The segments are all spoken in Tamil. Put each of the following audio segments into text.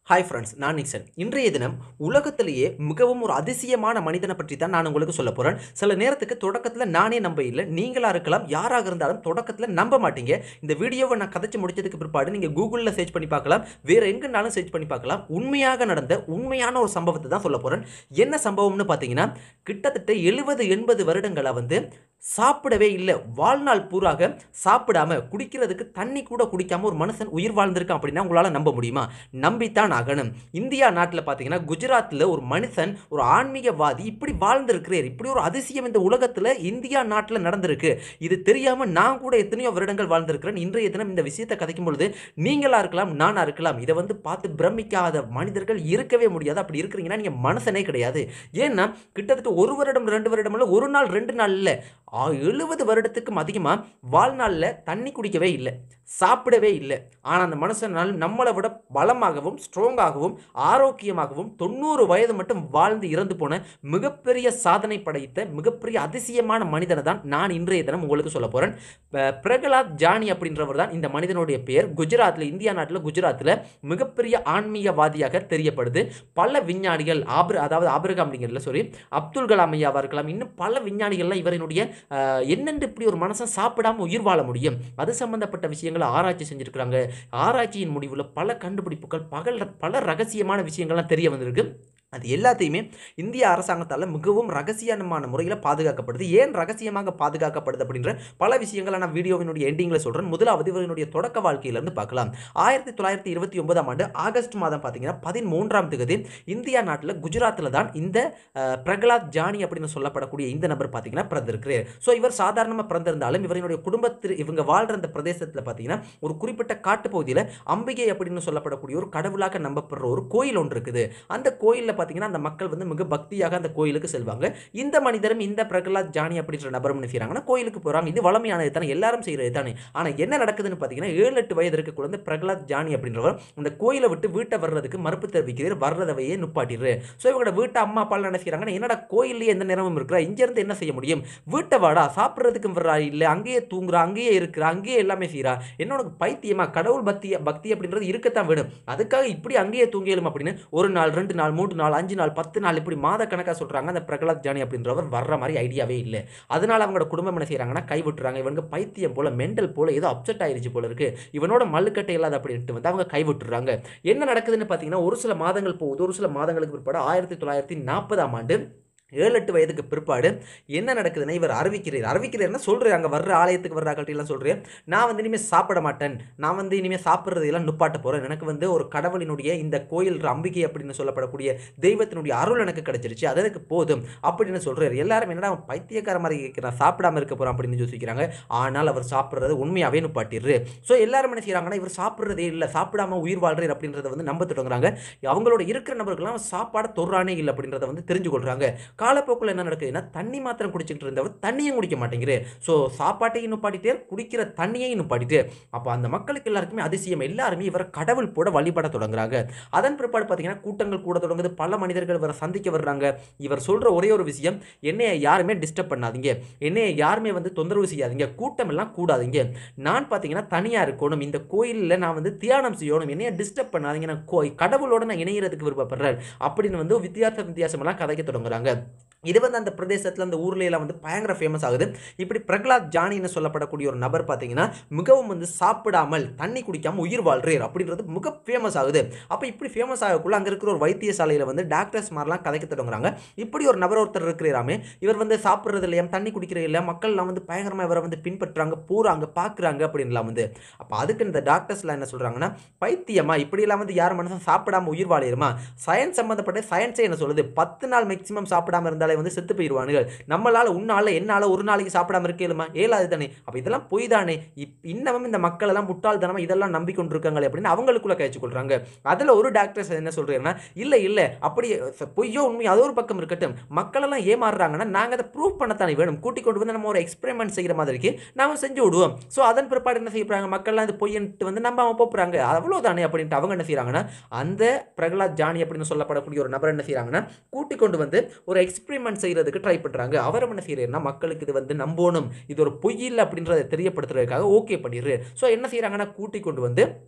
ஹாய் ஃப்ரெண்ட்ஸ் நான் நிக்சன் இன்றைய தினம் உலகத்திலேயே மிகவும் ஒரு அதிசயமான மனிதனை பற்றி தான் நான் உங்களுக்கு சொல்ல போகிறேன் சில நேரத்துக்கு தொடக்கத்தில் நானே நம்ப இல்லை நீங்களாக இருக்கலாம் யாராக இருந்தாலும் தொடக்கத்தில் நம்ப மாட்டீங்க இந்த வீடியோவை நான் கதைச்சு முடிச்சதுக்கு பிற்பாடு நீங்கள் கூகுளில் சர்ச் பண்ணி பார்க்கலாம் வேறு எங்கேனாலும் சர்ச் பண்ணி பார்க்கலாம் உண்மையாக நடந்த உண்மையான ஒரு சம்பவத்தை தான் சொல்ல போகிறேன் என்ன சம்பவம்னு பார்த்தீங்கன்னா கிட்டத்தட்ட எழுபது எண்பது வருடங்களாக வந்து சாப்பிடவே இல்லை வாழ்நாள் பூராக சாப்பிடாம குடிக்கிறதுக்கு தண்ணி கூட குடிக்காம ஒரு மனுஷன் உயிர் வாழ்ந்திருக்கான் அப்படின்னா உங்களால் நம்ப முடியுமா நம்பித்தான் ஆகணும் இந்தியா நாட்டில் பார்த்தீங்கன்னா குஜராத்தில் ஒரு மனுஷன் ஒரு ஆன்மீகவாதி இப்படி வாழ்ந்திருக்கிறார் இப்படி ஒரு அதிசயம் இந்த உலகத்தில் இந்தியா நாட்டில் நடந்திருக்கு இது தெரியாமல் நான் கூட எத்தனையோ வருடங்கள் வாழ்ந்திருக்கிறேன் இன்றைய தினம் இந்த விஷயத்தை கதைக்கும் பொழுது நீங்களா இருக்கலாம் நானா இருக்கலாம் இதை வந்து பார்த்து பிரமிக்காத மனிதர்கள் இருக்கவே முடியாது அப்படி இருக்கிறீங்கன்னா நீங்கள் மனுஷனே கிடையாது ஏன்னா கிட்டத்தட்ட ஒரு வருடம் ரெண்டு வருடம் இல்லை ஒரு நாள் ரெண்டு நாள் இல்லை எழுபது வருடத்துக்கும் அதிகமாக வாழ்நாளில் தண்ணி குடிக்கவே இல்லை சாப்பிடவே இல்லை ஆனால் அந்த மனுஷனால் நம்மளை விட பலமாகவும் ஸ்ட்ராங்காகவும் ஆரோக்கியமாகவும் தொண்ணூறு வயது மட்டும் வாழ்ந்து இறந்து போன மிகப்பெரிய சாதனை படைத்த மிகப்பெரிய அதிசயமான மனிதனை தான் நான் இன்றைய தினம் உங்களுக்கு சொல்ல போகிறேன் பிரகலாத் ஜானி அப்படின்றவர் தான் இந்த மனிதனுடைய பெயர் குஜராத்தில் இந்தியா நாட்டில் குஜராத்தில் மிகப்பெரிய ஆன்மீகவாதியாக தெரியப்படுது பல விஞ்ஞானிகள் ஆப்ர அதாவது ஆபிரகாம் அப்படிங்கிறதுல சாரி அப்துல் கலாம் ஐயாவாக இருக்கலாம் இன்னும் பல விஞ்ஞானிகள்லாம் இவரினுடைய அஹ், என்னென்று இப்படி ஒரு மனுஷன் சாப்பிடாம உயிர் வாழ முடியும் அது சம்பந்தப்பட்ட விஷயங்களை ஆராய்ச்சி செஞ்சுருக்கிறாங்க ஆராய்ச்சியின் முடிவில் பல கண்டுபிடிப்புகள் பகல் பல ரகசியமான விஷயங்கள்லாம் தெரிய வந்திருக்கு அது எல்லாத்தையுமே இந்திய அரசாங்கத்தால் மிகவும் ரகசியமான முறையில் பாதுகாக்கப்படுது ஏன் ரகசியமாக பாதுகாக்கப்படுது அப்படின்ற பல விஷயங்களை நான் வீடியோவினுடைய எண்டிங்கில் சொல்கிறேன் முதலாவது இவரினுடைய தொடக்க வாழ்க்கையிலேருந்து பார்க்கலாம் ஆயிரத்தி தொள்ளாயிரத்தி இருபத்தி ஒன்பதாம் ஆண்டு ஆகஸ்ட் மாதம் பார்த்தீங்கன்னா பதிமூன்றாம் தேதி இந்தியா நாட்டில் குஜராத்தில் தான் இந்த அஹ், பிரகலாத் ஜானி அப்படின்னு சொல்லப்படக்கூடிய இந்த நபர் பார்த்தீங்கன்னா பிறந்திருக்கிறார் ஸோ இவர் சாதாரணமாக பிறந்திருந்தாலும் இவரினுடைய குடும்பத்தில் இவங்க வாழ்கிற அந்த பிரதேசத்தில் பார்த்தீங்கன்னா ஒரு குறிப்பிட்ட காட்டுப்பகுதியில் அம்பிகை அப்படின்னு சொல்லப்படக்கூடிய ஒரு கடவுளாக நம்பப்படுற ஒரு கோயில் ஒன்று இருக்குது அந்த கோயிலில் பார்த்தீங்கன்னா அந்த மக்கள் வந்து மிக பக்தியாக அந்த கோயிலுக்கு செல்வாங்க இந்த மனிதரும் இந்த பிரகலாத் ஜானி அப்படின்ற நபரும் என்ன செய்கிறாங்கன்னா கோயிலுக்கு போகிறாங்க இது வளமையானது தானே எல்லாரும் செய்கிறது தானே ஆனால் என்ன நடக்குதுன்னு பார்த்தீங்கன்னா ஏழு எட்டு வயது இருக்க குழந்தை பிரகலாத் ஜானி அப்படின்றவர் அந்த கோயிலை விட்டு வீட்டை வர்றதுக்கு மறுப்பு தெரிவிக்கிறார் வர்றதவையே நிப்பாட்டிடுறாரு ஸோ இவங்களோட வீட்டை அம்மா அப்பா என்ன செய்கிறாங்கன்னா என்னடா கோயிலே எந்த நேரமும் இருக்கிறா இங்கேருந்து என்ன செய்ய முடியும் வீட்டை வாடா சாப்பிட்றதுக்கும் வர்றா இல்லை அங்கேயே தூங்குறா அங்கேயே இருக்கிறா அங்கேயே எல்லாமே செய்கிறா என்ன உனக்கு பைத்தியமா கடவுள் பக்தி பக்தி அப்படின்றது இருக்கத்தான் வேணும் அதுக்காக இப்படி அங்கேயே தூங்கியலும் அப்படின்னு ஒரு நாள் ரெண்டு நாள் மூன்று நாள் அஞ்சு நாள் பத்து நாள் இப்படி மாத கணக்காக சொல்கிறாங்க அந்த பிரகலாத் ஜானி அப்படின்றவர் வர்ற மாதிரி ஐடியாவே இல்லை அதனால அவங்களோட குடும்பம் என்ன செய்கிறாங்கன்னா கைவிட்டுறாங்க இவனுக்கு பைத்தியம் போல மெண்டல் போல ஏதோ அப்செட் ஆயிருச்சு போல இருக்கு இவனோட மல்லுக்கட்டை இல்லாத அப்படின்ட்டு வந்து அவங்க கைவிட்டுறாங்க என்ன நடக்குதுன்னு பார்த்தீங்கன்னா ஒரு சில மாதங்கள் போகுது ஒரு சில மாதங்களுக்கு பிற்பாடு ஆயிரத்தி தொள்ளாயிரத்தி நாற்பதாம் ஆண்டு ஏழு எட்டு வயதுக்கு பிற்பாடு என்ன நடக்குதுன்னா இவர் அறிவிக்கிறார் அறிவிக்கிறார்னா சொல்கிறார் அங்கே வர்ற ஆலயத்துக்கு வர்ற ஆக்கள்கிட்டலாம் சொல்கிறேன் நான் வந்து இனிமேல் சாப்பிட மாட்டேன் நான் வந்து இனிமேல் சாப்பிட்றதெல்லாம் நுப்பாட்ட போகிறேன் எனக்கு வந்து ஒரு கடவுளினுடைய இந்த கோயில் அம்பிகை அப்படின்னு சொல்லப்படக்கூடிய தெய்வத்தினுடைய அருள் எனக்கு கிடைச்சிருச்சு அது எனக்கு போதும் அப்படின்னு சொல்கிறார் எல்லாரும் என்னடா அவன் பைத்தியக்கார மாதிரி கேட்குறான் சாப்பிடாம இருக்க போகிறான் அப்படின்னு யோசிக்கிறாங்க ஆனால் அவர் சாப்பிட்றது உண்மையாகவே நுப்பாட்டிடுரு ஸோ எல்லாரும் என்ன செய்கிறாங்கன்னா இவர் சாப்பிட்றதே இல்லை சாப்பிடாம உயிர் வாழ்றார் அப்படின்றத வந்து நம்ப தொடங்குறாங்க அவங்களோட இருக்கிற நபர்கள்லாம் சாப்பாடை தொடுறானே இல்லை அப்படின்றத வந்து தெரிஞ்சு கொள்கிறாங்க காலப்போக்கில் என்ன நடக்குதுன்னா தண்ணி மாத்திரம் குடிச்சிட்டு இருந்தவர் தண்ணியும் குடிக்க மாட்டேங்கிறார் ஸோ சாப்பாட்டையும் நுப்பாட்டிட்டே குடிக்கிற தண்ணியையும் நுப்பாட்டிட்டு அப்போ அந்த மக்களுக்கு எல்லாருக்குமே அதிசயம் எல்லாருமே இவரை கடவுள் போட வழிபட தொடங்குறாங்க அதன் பிற்பாடு பார்த்தீங்கன்னா கூட்டங்கள் கூட தொடங்குது பல மனிதர்கள் இவரை சந்திக்க வர்றாங்க இவர் சொல்கிற ஒரே ஒரு விஷயம் என்னைய யாருமே டிஸ்டர்ப் பண்ணாதீங்க என்னைய யாருமே வந்து தொந்தரவு செய்யாதீங்க கூட்டம் எல்லாம் கூடாதீங்க நான் பார்த்தீங்கன்னா தனியாக இருக்கணும் இந்த கோயிலில் நான் வந்து தியானம் செய்யணும் என்னைய டிஸ்டர்ப் பண்ணாதீங்க நான் கோ கடவுளோட நான் இணையிறதுக்கு விருப்பப்படுறேன் அப்படின்னு வந்து வித்தியாச வித்தியாசமெல்லாம் கதைக்க தொடங்குறாங்க இது வந்து அந்த பிரதேசத்தில் அந்த ஊர்ல எல்லாம் வந்து பயங்கர ஃபேமஸ் ஆகுது இப்படி பிரகலாத் ஜானின்னு சொல்லப்படக்கூடிய ஒரு நபர் பார்த்தீங்கன்னா மிகவும் வந்து சாப்பிடாமல் தண்ணி குடிக்காமல் உயிர் வாழ்றார் அப்படின்றது மிக ஃபேமஸ் ஆகுது அப்போ இப்படி ஃபேமஸ் ஆகக்குள்ள அங்கே இருக்கிற ஒரு வைத்தியசாலையில் வந்து டாக்டர்ஸ் மாதிரிலாம் கதைக்க தொடங்குறாங்க இப்படி ஒரு நபர் ஒருத்தர் இருக்கிறாமே இவர் வந்து சாப்பிட்றது இல்லையா தண்ணி குடிக்கிறது இல்லை மக்கள்லாம் வந்து பயங்கரமாக இவரை வந்து பின்பற்றுறாங்க போகிறாங்க பார்க்குறாங்க அப்படின்லாம் வந்து அப்போ அதுக்கு இந்த டாக்டர்ஸ்லாம் என்ன சொல்கிறாங்கன்னா பைத்தியமா இப்படியெல்லாம் வந்து யார் மனுஷன் சாப்பிடாம உயிர் வாழிடுமா சயின்ஸ் சம்மந்தப்பட்ட சயின்ஸே என்ன சொல்லுது பத்து நாள் மேக்ஸிமம் சாப்பிடாம இருந்தாலே வந்து செத்து போயிடுவானுங்க நம்மளால உன்னால என்னால ஒரு நாளைக்கு சாப்பிடாம இருக்கேலுமா ஏலாது தானே அப்போ இதெல்லாம் பொய் தானே இப் இன்னமும் இந்த மக்கள் எல்லாம் முட்டாள்தனமா இதெல்லாம் நம்பிக்கொண்டிருக்காங்களே அப்படின்னு அவங்களுக்குள்ள கழிச்சு கொள்றாங்க அதில் ஒரு டாக்டர்ஸ் என்ன சொல்றேன்னா இல்லை இல்லை அப்படி ச- பொய்யோ உண்மை அது ஒரு பக்கம் இருக்கட்டும் மக்களெல்லாம் ஏமாறுறாங்கன்னா நாங்கள் அதை ப்ரூவ் பண்ணத்தானே வேணும் கூட்டி கொண்டு வந்து நம்ம ஒரு எக்ஸ்பெரிமெண்ட் செய்கிற மாதிரிக்கு நாம செஞ்சு விடுவோம் ஸோ அதன் பிற்பாடு என்ன செய்யப்படுறாங்க மக்கள்லாம் இது பொய்யன்ட்டு வந்து நம்பாம போப்புறாங்க அவ்வளோதானே அப்படின்ட்டு அவங்க என்ன செய்கிறாங்கன்னா அந்த பிரகலாத் ஜானி அப்படின்னு சொல்லப்படக்கூடிய ஒரு நபர் என்ன செய்கிறாங்கன்னா கூட்டி கொண்டு வந்து ஒரு எக்ஸ்பெரிமெண்ட் செய்கிறதுக்கு ட்ரை பண்ணுறாங்க அவர் என்ன செய்யறாருன்னா மக்களுக்கு இது வந்து நம்பணும் இது ஒரு பொய் இல்லை அப்படின்றத தெரியப்படுத்துறதுக்காக ஓகே பண்ணிடுறாரு ஸோ என்ன செய்கிறாங்கன்னா கூட்டி கொண்டு வந்து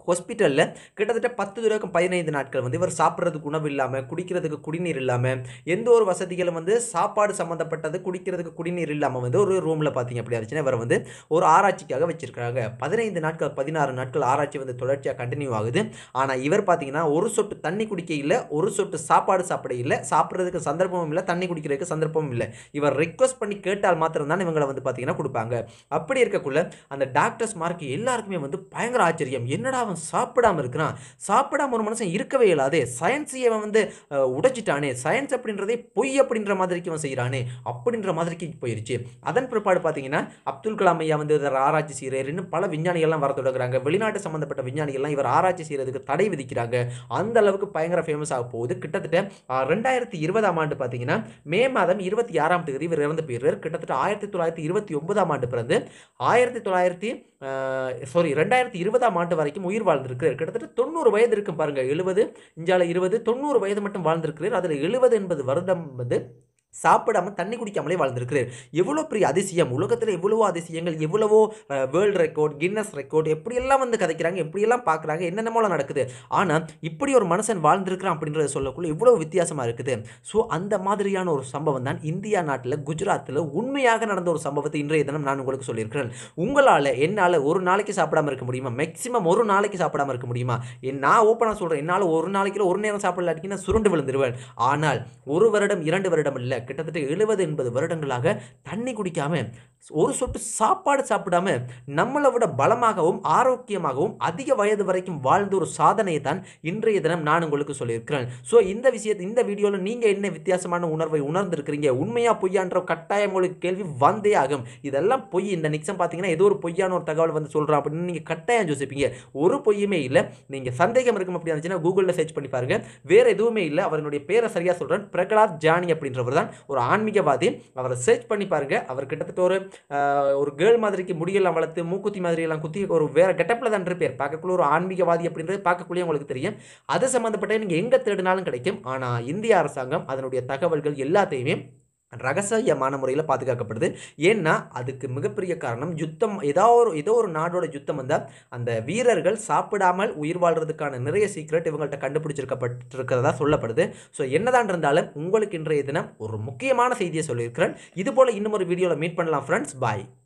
ஹாஸ்பிட்டலில் கிட்டத்தட்ட பத்து தடவைக்கும் பதினைந்து நாட்கள் வந்து இவர் சாப்பிட்றதுக்கு உணவு இல்லாமல் குடிக்கிறதுக்கு குடிநீர் இல்லாமல் எந்த ஒரு வசதிகளும் வந்து சாப்பாடு சம்மந்தப்பட்டது குடிக்கிறதுக்கு குடிநீர் இல்லாமல் வந்து ஒரு ரூமில் பார்த்தீங்க அப்படி இருந்துச்சுன்னா இவர் வந்து ஒரு ஆராய்ச்சிக்காக வச்சிருக்காங்க பதினைந்து நாட்கள் பதினாறு நாட்கள் ஆராய்ச்சி வந்து தொடர்ச்சியாக கண்டினியூ ஆகுது ஆனால் இவர் பார்த்தீங்கன்னா ஒரு சொட்டு தண்ணி குடிக்க இல்லை ஒரு சொட்டு சாப்பாடு சாப்பிட இல்லை சாப்பிட்றதுக்கு சந்தர்ப்பமும் இல்லை தண்ணி குடிக்கிறதுக்கு சந்தர்ப்பமும் இல்லை இவர் ரிக்வஸ்ட் பண்ணி கேட்டால் மாத்திரம் தான் இவங்களை வந்து பார்த்தீங்கன்னா கொடுப்பாங்க அப்படி இருக்கக்குள்ள அந்த டாக்டர்ஸ் மார்க்கு எல்லாருக்குமே வந்து பயங்கர ஆச்சரியம் என்னடா அவன் சாப்பிடாம இருக்கிறான் சாப்பிடாம ஒரு மனுஷன் இருக்கவே இல்லாதே சயின்ஸையே அவன் வந்து அஹ், உடைச்சிட்டானே சயின்ஸ் அப்படின்றதே பொய் அப்படின்ற மாதிரிக்கு அவன் செய்கிறானே அப்படின்ற மாதிரிக்கு போயிருச்சு அதன் பிற்பாடு பார்த்தீங்கன்னா அப்துல் கலாம் ஐயா வந்து இவர் ஆராய்ச்சி செய்கிறார் இன்னும் பல விஞ்ஞானிகள்லாம் வர தொடங்குறாங்க வெளிநாட்டு சம்மந்தப்பட்ட விஞ்ஞானிகள்லாம் இவர் ஆராய்ச்சி செய்கிறதுக்கு தடை விதிக்கிறாங்க அந்த அளவுக்கு பயங்கர ஃபேமஸ் ஆக போகுது கிட்டத்தட்ட அஹ், ரெண்டாயிரத்தி இருபதாம் ஆண்டு பார்த்தீங்கன்னா மே மாதம் இருபத்தி ஆறாம் தேதி இவர் இறந்து போயிடுறார் கிட்டத்தட்ட ஆயிரத்தி தொள்ளாயிரத்தி இருபத்தி ஒன்பதாம் ஆண்டு பிறந்து ஆயிரத்தி தொள்ளாயிரத்தி சாரி ரெண்டாயிரத்தி இருபதாம் ஆண்டு வரைக்கும் உயிர் வாழ்ந்திருக்கிறார் கிட்டத்தட்ட தொண்ணூறு வயது இருக்கும் பாருங்க எழுபது இஞ்சால இருபது தொண்ணூறு வயது மட்டும் வாழ்ந்திருக்கிறார் அதில் எழுபது என்பது வருடம் வந்து சாப்பிடாம தண்ணி குடிக்காமலே வாழ்ந்திருக்கிறார் எவ்வளோ பெரிய அதிசயம் உலகத்தில் எவ்வளவோ அதிசயங்கள் எவ்வளவோ வேர்ல்டு ரெக்கார்ட் கின்னஸ் ரெக்கார்ட் எப்படியெல்லாம் வந்து கதைக்கிறாங்க எப்படியெல்லாம் பார்க்குறாங்க என்னென்னமோலாம் நடக்குது ஆனால் இப்படி ஒரு மனுஷன் வாழ்ந்திருக்கிறான் அப்படின்றத சொல்லக்குள்ள இவ்வளோ வித்தியாசமாக இருக்குது ஸோ அந்த மாதிரியான ஒரு சம்பவம் தான் இந்தியா நாட்டில் குஜராத்தில் உண்மையாக நடந்த ஒரு சம்பவத்தை இன்றைய தினம் நான் உங்களுக்கு சொல்லியிருக்கிறேன் உங்களால் என்னால் ஒரு நாளைக்கு சாப்பிடாம இருக்க முடியுமா மேக்ஸிமம் ஒரு நாளைக்கு சாப்பிடாம இருக்க முடியுமா என் நான் ஓப்பனாக சொல்கிறேன் என்னால் ஒரு நாளைக்கு ஒரு நேரம் சாப்பிடலாட்டிக்கு நான் சுருண்டு விழுந்துருவேன் ஆனால் ஒரு வருடம் இரண்டு வருடம் இல்லை கிட்டத்தட்ட எழுபது எண்பது வருடங்களாக தண்ணி குடிக்காம ஒரு சொட்டு சாப்பாடு சாப்பிடாம நம்மளை விட பலமாகவும் ஆரோக்கியமாகவும் அதிக வயது வரைக்கும் வாழ்ந்த ஒரு சாதனையை தான் இன்றைய தினம் நான் உங்களுக்கு சொல்லியிருக்கிறேன் ஸோ இந்த விஷயத்தை இந்த வீடியோவில் நீங்கள் என்ன வித்தியாசமான உணர்வை உணர்ந்திருக்கிறீங்க உண்மையா பொய்யான்ற கட்டாயம் உங்களுக்கு கேள்வி வந்தே ஆகும் இதெல்லாம் பொய் இந்த நிக்சம் பார்த்தீங்கன்னா ஏதோ ஒரு பொய்யான ஒரு தகவல் வந்து சொல்கிறான் அப்படின்னு நீங்கள் கட்டாயம் யோசிப்பீங்க ஒரு பொய்யுமே இல்லை நீங்கள் சந்தேகம் இருக்கும் அப்படி இருந்துச்சுன்னா கூகுளில் சர்ச் பண்ணி பாருங்க வேற எதுவுமே இல்லை அவருடைய பேரை சரியாக சொல்கிறேன் பிரகலாத் ஜானி அப்படின்றவர் தான் ஒரு ஆன்மீகவாதி அவரை சர்ச் பண்ணி பாருங்க அவர் கிட்டத்தட்ட ஒரு ஆஹ், ஒரு கேர்ள் மாதிரிக்கு முடியெல்லாம் வளர்த்து மூக்குத்தி மாதிரி எல்லாம் குத்தி ஒரு வேற கெட்டப்பில் தான் இருப்பார் பார்க்கக்குள்ள ஒரு ஆன்மீகவாதி அப்படின்றது பார்க்கக்குள்ளே உங்களுக்கு தெரியும் அது சம்மந்தப்பட்ட நீங்கள் எங்கே தேடினாலும் கிடைக்கும் ஆனால் இந்திய அரசாங்கம் அதனுடைய தகவல்கள் எல்லாத்தையுமே ரகசியமான முறையில் பாதுகாக்கப்படுது ஏன்னா அதுக்கு மிகப்பெரிய காரணம் யுத்தம் ஏதோ ஒரு ஏதோ ஒரு நாடோட யுத்தம் வந்தால் அந்த வீரர்கள் சாப்பிடாமல் உயிர் வாழ்றதுக்கான நிறைய சீக்ரெட் இவங்கள்ட்ட கண்டுபிடிச்சிருக்கப்பட்டிருக்கிறதா சொல்லப்படுது ஸோ என்னதான் இருந்தாலும் உங்களுக்கு இன்றைய தினம் ஒரு முக்கியமான செய்தியை சொல்லியிருக்கிறேன் இது போல் இன்னும் ஒரு வீடியோவில் மீட் பண்ணலாம் ஃப்ரெண்ட்ஸ் பாய்